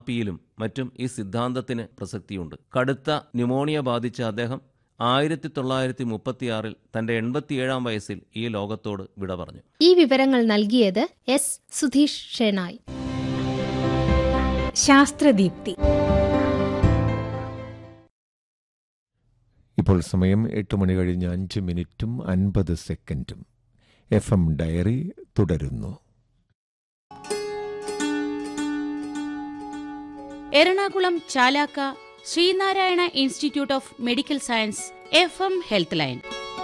പ്പിയിലും മറ്റും ഈ സിദ്ധാന്തത്തിന് പ്രസക്തിയുണ്ട് കടുത്ത ന്യൂമോണിയ ബാധിച്ച അദ്ദേഹം ആയിരത്തി തൊള്ളായിരത്തി മുപ്പത്തിയാറിൽ തന്റെ എൺപത്തിയേഴാം വയസ്സിൽ ഈ ലോകത്തോട് വിട പറഞ്ഞു ഈ വിവരങ്ങൾ നൽകിയത് എസ് സുധീഷ് ഷെനായ് ശാസ്ത്രദീപ്തി ഇപ്പോൾ സമയം എട്ട് മണി കഴിഞ്ഞ് അഞ്ച് മിനിറ്റും അൻപത് സെക്കൻഡും എഫ് എം ഡയറി തുടരുന്നു Ernakulam Chalakka Sreenarayana institute of medical science F M health line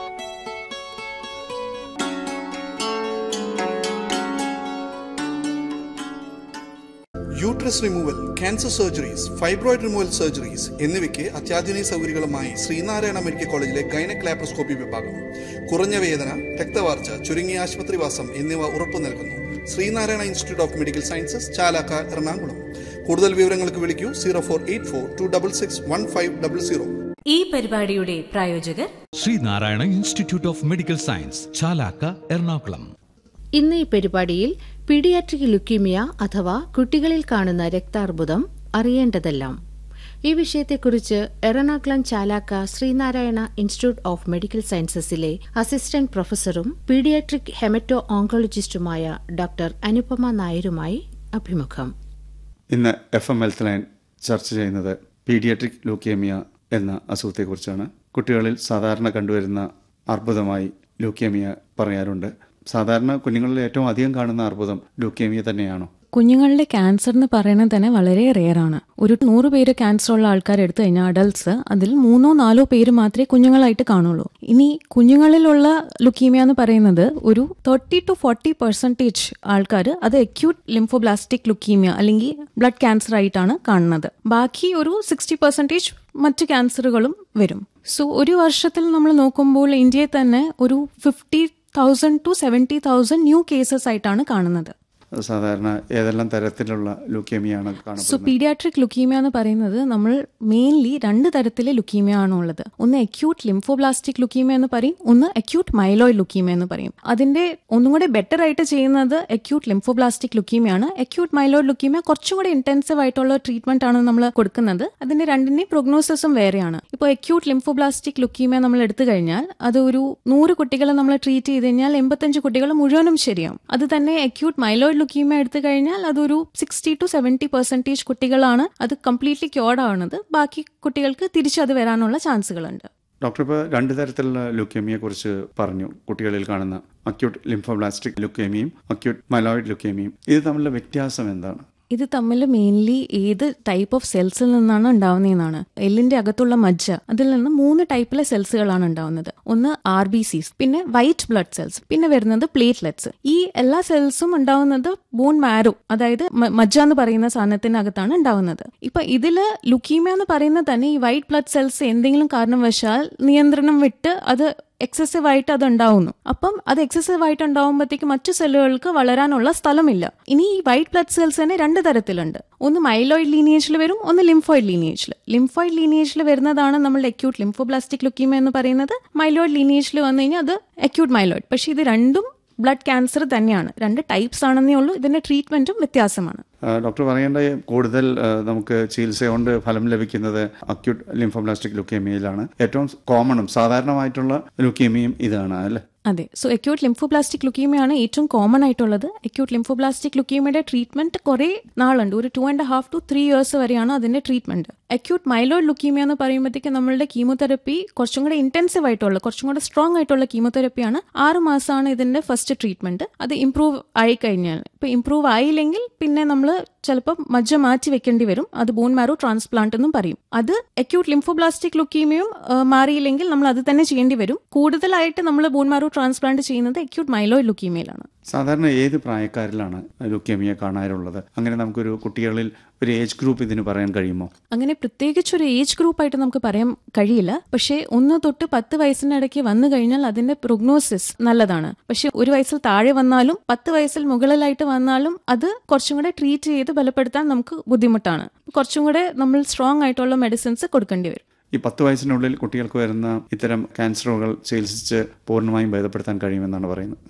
uterus removal cancer surgeries fibroid removal surgeries എന്നിവയ്ക്ക് അത്യാധുനിക സൗകര്യങ്ങളുമായി ശ്രീനാരായണ മെഡിക്കൽ കോളേജിലെ ഗൈനക് ലാപ്രോസ്കോപ്പി വിഭാഗം കുറഞ്ഞ വേദന രക്തവാർച്ച ചുരുങ്ങിയ ആശുപത്രിവാസം എന്നിവ ഉറപ്പു നൽകുന്നു Sreenarayana institute of medical sciences Chalakka Ernakulam കൂടുതൽ വിവരങ്ങൾക്ക് വിളിക്കൂ zero four eight four to double six one five double zero ഈ പരിപാടിയുടെ പ്രായോജകർ Sreenarayana institute of medical science Chalakka Ernakulam ഇന്ന് ഈ പരിപാടിയിൽ പീഡിയാട്രിക് ലുക്കീമിയ അഥവാ കുട്ടികളിൽ കാണുന്ന രക്താർബുദം അറിയേണ്ടതെല്ലാം ഈ വിഷയത്തെക്കുറിച്ച് Ernakulam Chalakka Sreenarayana institute of medical സയൻസസിലെ assistant പ്രൊഫസറും paediatric haemato ഓങ്കോളജിസ്റ്റുമായ doctor Anupama നായരുമായി അഭിമുഖം ഇന്ന് എഫ് എം ഹെൽത്ത് ലൈൻ ചർച്ച ചെയ്യുന്നത് പീഡിയാട്രിക് ലൂക്കേമിയ എന്ന അസുഖത്തെക്കുറിച്ചാണ് കുട്ടികളിൽ സാധാരണ കണ്ടുവരുന്ന അർബുദമായി ലൂക്കേമിയ പറയാറുണ്ട് സാധാരണ കുഞ്ഞുങ്ങളിൽ ഏറ്റവും അധികം കാണുന്ന അർബുദം ലൂക്കേമിയ തന്നെയാണോ കുഞ്ഞുങ്ങളുടെ ക്യാൻസർ എന്ന് പറയുന്നത് തന്നെ വളരെ റെയർ ആണ് ഒരു നൂറ് പേര് ക്യാൻസർ ഉള്ള ആൾക്കാർ എടുത്തു കഴിഞ്ഞാൽ അഡൽട്സ് അതിൽ മൂന്നോ നാലോ പേര് മാത്രമേ കുഞ്ഞുങ്ങളായിട്ട് കാണുള്ളൂ ഇനി കുഞ്ഞുങ്ങളിലുള്ള ലുക്കീമിയ എന്ന് പറയുന്നത് ഒരു തേർട്ടി ടു ഫോർട്ടി പെർസെൻറ്റേജ് ആൾക്കാർ അത് അക്യൂട്ട് ലിംഫോബ്ലാസ്റ്റിക് ലുക്കീമിയ അല്ലെങ്കിൽ ബ്ലഡ് ക്യാൻസർ ആയിട്ടാണ് കാണുന്നത് ബാക്കി ഒരു സിക്സ്റ്റി പെർസെൻറ്റേജ് മറ്റ് ക്യാൻസറുകളും വരും സോ ഒരു വർഷത്തിൽ നമ്മൾ നോക്കുമ്പോൾ ഇന്ത്യയിൽ തന്നെ ഒരു fifty thousand to seventy thousand new cases ആയിട്ടാണ് കാണുന്നത് സാധാരണ ഏതെല്ലാം തരത്തിലുള്ള ലൂക്കേമിയാണ് സോ കാണുന്നത് പീഡിയാട്രിക് ലുക്കീമിയ എന്ന് പറയുന്നത് നമ്മൾ മെയിൻലി രണ്ട് തരത്തിലെ ലുക്കീമിയ ആണ് ഉള്ളത് ഒന്ന് അക്യൂട്ട് ലിംഫോബ്ലാസ്റ്റിക് ലുക്കീമിയ എന്ന് പറയും ഒന്ന് അക്യൂട്ട് മൈലോയിഡ് ലുക്കീമിയ എന്ന് പറയും അതിന്റെ ഒന്നും കൂടെ ബെറ്റർ ആയിട്ട് ചെയ്യുന്നത് അക്യൂട്ട് ലിംഫോബ്ലാസ്റ്റിക് ലുക്കീമിയ ആണ് അക്യൂട്ട് മൈലോയിഡ് ലുക്കീമിയ കുറച്ചും കൂടെ ഇന്റൻസീവ് ആയിട്ടുള്ള ട്രീറ്റ്മെന്റ് ആണ് നമ്മൾ കൊടുക്കുന്നത് അതിന്റെ രണ്ടിന്റെയും പ്രൊഗ്നോസിസും വേറെയാണ് ഇപ്പോൾ അക്യൂട്ട് ലിംഫോബ്ലാസ്റ്റിക് ലുക്കീമിയ നമ്മൾ എടുത്തു കഴിഞ്ഞാൽ അത് ഒരു നൂറ് കുട്ടികളെ നമ്മൾ ട്രീറ്റ് ചെയ്ത് കഴിഞ്ഞാൽ എൺപത്തഞ്ച് കുട്ടികൾ മുഴുവനും ശരിയാവും അത് തന്നെ അക്യൂട്ട് മൈലോയിഡ് ലുക്കീമിയ എടുത്തു കഴിഞ്ഞാൽ അതൊരു സിക്സ്റ്റി ടു സെവൻറ്റി പെർസെൻറ്റേജ് കുട്ടികളാണ് അത് കംപ്ലീറ്റ്ലി ക്യോർഡ് ആവുന്നത് ബാക്കി കുട്ടികൾക്ക് തിരിച്ചു അത് വരാനുള്ള ചാൻസുകളുണ്ട് ഡോക്ടർ ഇപ്പോൾ രണ്ട് തരത്തിലുള്ള ലുക്കേമിയെ കുറിച്ച് പറഞ്ഞു കുട്ടികളിൽ കാണുന്ന അക്യൂട്ട് ലിംഫോബ്ലാസ്റ്റിക് ലുക്കേമിയും അക്യൂട്ട് മലോയിഡ് ലുക്കേമിയും ഇത് തമ്മിലുള്ള വ്യത്യാസം എന്താണ് ഇത് തമ്മിൽ മെയിൻലി ഏത് ടൈപ്പ് ഓഫ് സെൽസിൽ നിന്നാണ് ഉണ്ടാവുന്നതെന്നാണ് എല്ലിന്റെ അകത്തുള്ള മജ്ജ അതിൽ നിന്ന് മൂന്ന് ടൈപ്പിലെ സെൽസുകളാണ് ഉണ്ടാവുന്നത് ഒന്ന് ആർ ബി സിസ് പിന്നെ വൈറ്റ് ബ്ലഡ് സെൽസ് പിന്നെ വരുന്നത് പ്ലേറ്റ്ലെറ്റ്സ് ഈ എല്ലാ സെൽസും ഉണ്ടാവുന്നത് ബോൺ മാരോ അതായത് മ- മജ്ജ എന്ന് പറയുന്ന സാധനത്തിനകത്താണ് ഉണ്ടാവുന്നത് ഇപ്പൊ ഇതില് ലുക്കീമിയ എന്ന് പറയുന്നത് തന്നെ ഈ വൈറ്റ് ബ്ലഡ് സെൽസ് എന്തെങ്കിലും കാരണവശാൽ നിയന്ത്രണം വിട്ട് അത് എക്സസീവ് ആയിട്ട് അത് ഉണ്ടാവുന്നു അപ്പം അത് എക്സസീവ് ആയിട്ട് ഉണ്ടാവുമ്പോഴത്തേക്ക് മറ്റു സെല്ലുകൾക്ക് വളരാനുള്ള സ്ഥലമില്ല ഇനി ഈ വൈറ്റ് ബ്ലഡ് സെൽസ് തന്നെ രണ്ട് തരത്തിലുണ്ട് ഒന്ന് മൈലോയിഡ് ലീനിയേജിൽ വരും ഒന്ന് ലിംഫോയിഡ് ലീനിയേജിൽ ലിംഫോയിഡ് ലീനിയേജിൽ വരുന്നതാണ് നമ്മളുടെ അക്യൂട്ട് ലിംഫോബ്ലാസ്റ്റിക് ലുക്കീമ എന്ന് പറയുന്നത് മൈലോയിഡ് ലീനിയേജിൽ വന്നു കഴിഞ്ഞാൽ അത് അക്യൂട്ട് മൈലോയിഡ് പക്ഷേ ഇത് രണ്ടും ബ്ലഡ് ക്യാൻസർ തന്നെയാണ് രണ്ട് ടൈപ്സ് ആണെന്നേ ഉള്ളൂ ഇതിന്റെ ട്രീറ്റ്മെന്റും വ്യത്യാസമാണ് ആ, ഡോക്ടർ പറയേണ്ട കൂടുതൽ ആ, നമുക്ക് ചികിത്സ കൊണ്ട് ഫലം ലഭിക്കുന്നത് അക്യൂട്ട് ലിംഫോബ്ലാസ്റ്റിക് ലുക്കേമിയയിലാണ് ഏറ്റവും കോമണും സാധാരണമായിട്ടുള്ള ലുക്കേമിയും ഇതാണ് അല്ലേ അതെ സോ അക്യൂട്ട് ലിംഫോബ്ലാസ്റ്റിക് ലുക്കീമിയാണ് ഏറ്റവും കോമൺ ആയിട്ടുള്ളത് അക്യൂട്ട് ലിംഫോബ്ലാസ്റ്റിക് ലുക്കീമിയുടെ ട്രീറ്റ്മെന്റ് കുറെ നാളുണ്ട് ഒരു two and half to three years വരെയാണ് അതിന്റെ ട്രീറ്റ്മെന്റ് അക്യൂട്ട് മൈലോയിഡ് ലുക്കീമിയ എന്ന് പറയുമ്പോഴത്തേക്ക് നമ്മളുടെ കീമോതെറപ്പി കുറച്ചും കൂടെ ഇന്റൻസീവ് ആയിട്ടുള്ള കുറച്ചും കൂടെ സ്ട്രോങ് ആയിട്ടുള്ള കീമോതെറപ്പിയാണ് ആറ് മാസമാണ് ഇതിന്റെ ഫസ്റ്റ് ട്രീറ്റ്മെന്റ് അത് ഇംപ്രൂവ് ആയി കഴിഞ്ഞാൽ ഇപ്പൊ ഇംപ്രൂവ് ആയില്ലെങ്കിൽ പിന്നെ നമ്മൾ ചിലപ്പോൾ മജ്ജ മാറ്റി വെക്കേണ്ടി വരും അത് ബോൺ മാരോ ട്രാൻസ്പ്ലാന്റ് എന്നും പറയും അത് അക്യൂട്ട് ലിംഫോബ്ലാസ്റ്റിക് ലുക്കീമിയും മാറിയില്ലെങ്കിൽ നമ്മൾ അത് തന്നെ ചെയ്യേണ്ടി വരും കൂടുതലായിട്ട് നമ്മൾ ബോൺ മാരോ ട്രാൻസ്പ്ലാന്റ് ചെയ്യുന്നത് അക്യൂട്ട് മൈലോയിഡ് ലുക്കീമിയയിലാണ് സാധാരണ ഏത് പ്രായക്കാരിലാണ് ലുക്കേമിയ കാണാറുള്ളത് അങ്ങനെ നമുക്കൊരു കുട്ടികളിൽ ഒരു ഏജ് ഗ്രൂപ്പ് ഇതിന് പറയാൻ കഴിയുമോ അങ്ങനെ പ്രത്യേകിച്ച് ഒരു ഏജ് ഗ്രൂപ്പായിട്ട് നമുക്ക് പറയാൻ കഴിയില്ല പക്ഷേ ഒന്ന് തൊട്ട് പത്ത് വയസ്സിന്റെ ഇടയ്ക്ക് വന്നു കഴിഞ്ഞാൽ അതിന്റെ പ്രൊഗ്നോസിസ് നല്ലതാണ് പക്ഷെ ഒരു വയസ്സിൽ താഴെ വന്നാലും പത്ത് വയസ്സിൽ മുകളിലായിട്ട് വന്നാലും അത് കുറച്ചും കൂടെ ട്രീറ്റ് ചെയ്ത് ബലപ്പെടുത്താൻ നമുക്ക് ബുദ്ധിമുട്ടാണ് കുറച്ചും കൂടെ നമ്മൾ സ്ട്രോങ് ആയിട്ടുള്ള മെഡിസിൻസ് കൊടുക്കേണ്ടി വരും ഈ പത്ത് വയസ്സിനുള്ളിൽ കുട്ടികൾക്ക് വരുന്ന ഇത്തരം ക്യാൻസറുകൾ ചികിത്സിച്ച് പൂർണ്ണമായും ഭേദപ്പെടുത്താൻ കഴിയുമെന്നാണ് പറയുന്നത് അല്ലേ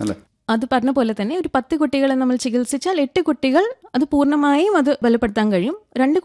അത് പറഞ്ഞ പോലെ തന്നെ ഒരു പത്ത് കുട്ടികളെ നമ്മൾ ചികിത്സിച്ചാൽ എട്ട് കുട്ടികൾ അത് പൂർണ്ണമായും അത് ബലപ്പെടുത്താൻ കഴിയും രണ്ട്